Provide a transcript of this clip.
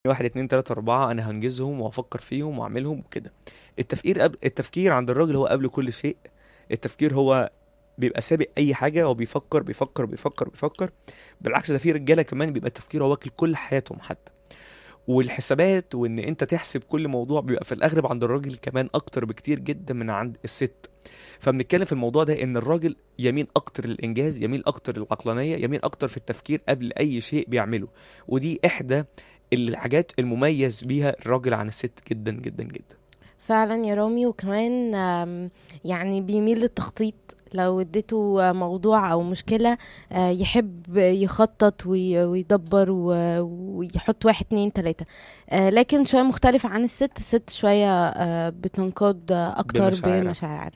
واحد اتنين تلاتة أربعة أنا هنجزهم وهفكر فيهم وأعملهم وكده التفكير قبل التفكير عند الراجل هو قبل كل شيء التفكير هو بيبقى سابق أي حاجة هو بيفكر بيفكر بيفكر بيفكر بالعكس ده في رجالة كمان بيبقى التفكير هو واكل كل حياتهم حتى والحسابات وان انت تحسب كل موضوع بيبقى في الاغلب عند الراجل كمان اكتر بكتير جدا من عند الست فبنتكلم في الموضوع ده ان الراجل يميل اكتر للانجاز يميل اكتر للعقلانيه يميل اكتر في التفكير قبل اي شيء بيعمله ودي احدى الحاجات المميز بيها الراجل عن الست جدا جدا جدا فعلا يا رامي وكمان آم، يعني بيميل للتخطيط لو اديته موضوع او مشكلة آه، يحب يخطط وي- ويدبر و- ويحط واحد اتنين تلاتة آه، لكن شوية مختلفة عن الست الست شوية آه، بتنقاد اكتر بمشاعرها. بمشاعرها